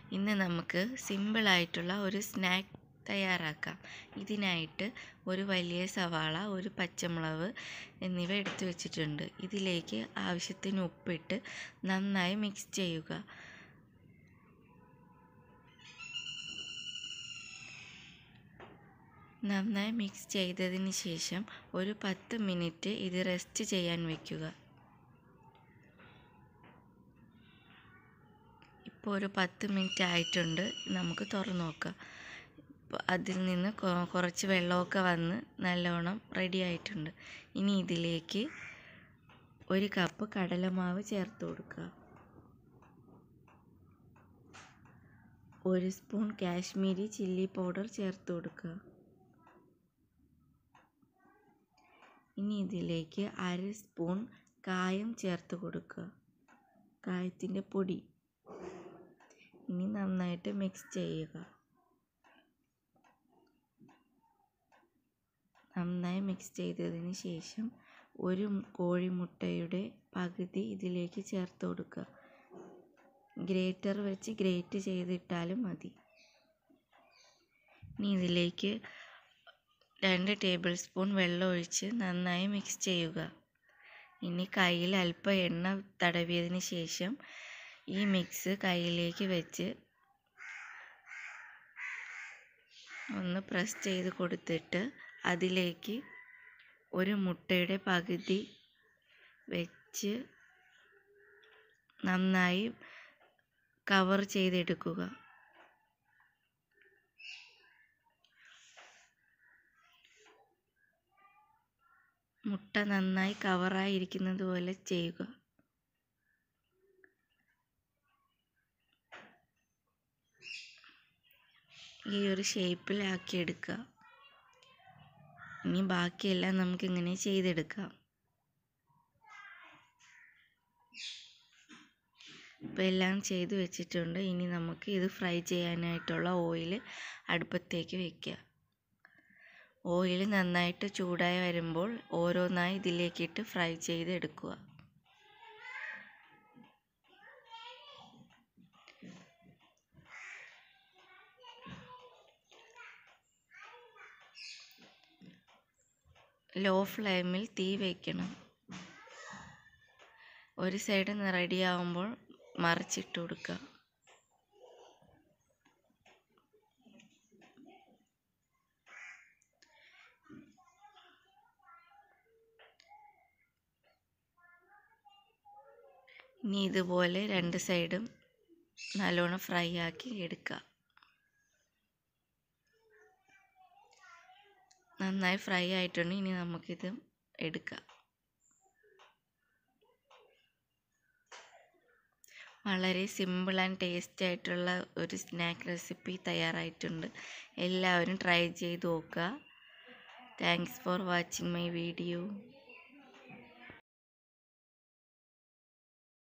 ഇന്ന് നമുക്ക് സിമ്പിളായിട്ടുള്ള ഒരു സ്നാക്ക് തയ്യാറാക്കാം ഇതിനായിട്ട് ഒരു വലിയ സവാള ഒരു പച്ചമുളക് എന്നിവ എടുത്തു വച്ചിട്ടുണ്ട് ഇതിലേക്ക് ആവശ്യത്തിന് ഉപ്പിട്ട് നന്നായി മിക്സ് ചെയ്യുക നന്നായി മിക്സ് ചെയ്തതിന് ശേഷം ഒരു പത്ത് മിനിറ്റ് ഇത് റെസ്റ്റ് ചെയ്യാൻ വയ്ക്കുക ഇപ്പോൾ ഒരു പത്ത് മിനിറ്റ് ആയിട്ടുണ്ട് നമുക്ക് തുറന്നു നോക്കാം അതിൽ നിന്ന് കുറച്ച് വെള്ളമൊക്കെ വന്ന് നല്ലോണം റെഡി ആയിട്ടുണ്ട് ഇനി ഇതിലേക്ക് ഒരു കപ്പ് കടലമാവ് ചേർത്ത് കൊടുക്കുക ഒരു സ്പൂൺ കാശ്മീരി ചില്ലി പൗഡർ ചേർത്ത് കൊടുക്കുക ഇനി ഇതിലേക്ക് അര സ്പൂൺ കായം ചേർത്ത് കൊടുക്കുക കായത്തിൻ്റെ പൊടി ഇനി നന്നായിട്ട് മിക്സ് ചെയ്യുക നന്നായി മിക്സ് ചെയ്തതിന് ശേഷം ഒരു കോഴിമുട്ടയുടെ പകുതി ഇതിലേക്ക് ചേർത്ത് കൊടുക്കുക ഗ്രേറ്റർ വെച്ച് ഗ്രേറ്റ് ചെയ്തിട്ടാലും മതി ഇനി ഇതിലേക്ക് രണ്ട് ടേബിൾ സ്പൂൺ വെള്ളം ഒഴിച്ച് നന്നായി മിക്സ് ചെയ്യുക ഇനി കയ്യിൽ അല്പം എണ്ണ തടവിയതിന് ശേഷം ഈ മിക്സ് കയ്യിലേക്ക് വെച്ച് ഒന്ന് പ്രസ് ചെയ്ത് കൊടുത്തിട്ട് അതിലേക്ക് ഒരു മുട്ടയുടെ പകുതി വെച്ച് നന്നായി കവർ ചെയ്തെടുക്കുക മുട്ട നന്നായി കവറായിരിക്കുന്നത് പോലെ ചെയ്യുക ഈ ഒരു ഷേപ്പിലാക്കി എടുക്കുക ഇനി ബാക്കിയെല്ലാം നമുക്കിങ്ങനെ ചെയ്തെടുക്കാം ഇപ്പോൾ എല്ലാം ചെയ്ത് വെച്ചിട്ടുണ്ട് ഇനി നമുക്ക് ഇത് ഫ്രൈ ചെയ്യാനായിട്ടുള്ള ഓയിൽ അടുപ്പത്തേക്ക് വെക്കുക ഓയിൽ നന്നായിട്ട് ചൂടായി വരുമ്പോൾ ഓരോന്നായി ഇതിലേക്കിട്ട് ഫ്രൈ ചെയ്തെടുക്കുക ലോ ഫ്ലെയിമിൽ തീ വയ്ക്കണം ഒരു സൈഡ് റെഡി ആകുമ്പോൾ മറിച്ചിട്ട് കൊടുക്കുക ഇനി ഇതുപോലെ രണ്ട് സൈഡും നല്ലോണം ഫ്രൈ ആക്കി എടുക്കുക നന്നായി ഫ്രൈ ആയിട്ടുണ്ട് ഇനി നമുക്കിത് എടുക്കാം വളരെ സിമ്പിൾ ആൻഡ് ടേസ്റ്റി ആയിട്ടുള്ള ഒരു സ്നാക്ക് റെസിപ്പി തയ്യാറായിട്ടുണ്ട് എല്ലാവരും ട്രൈ ചെയ്ത് നോക്കുക thanks for watching my video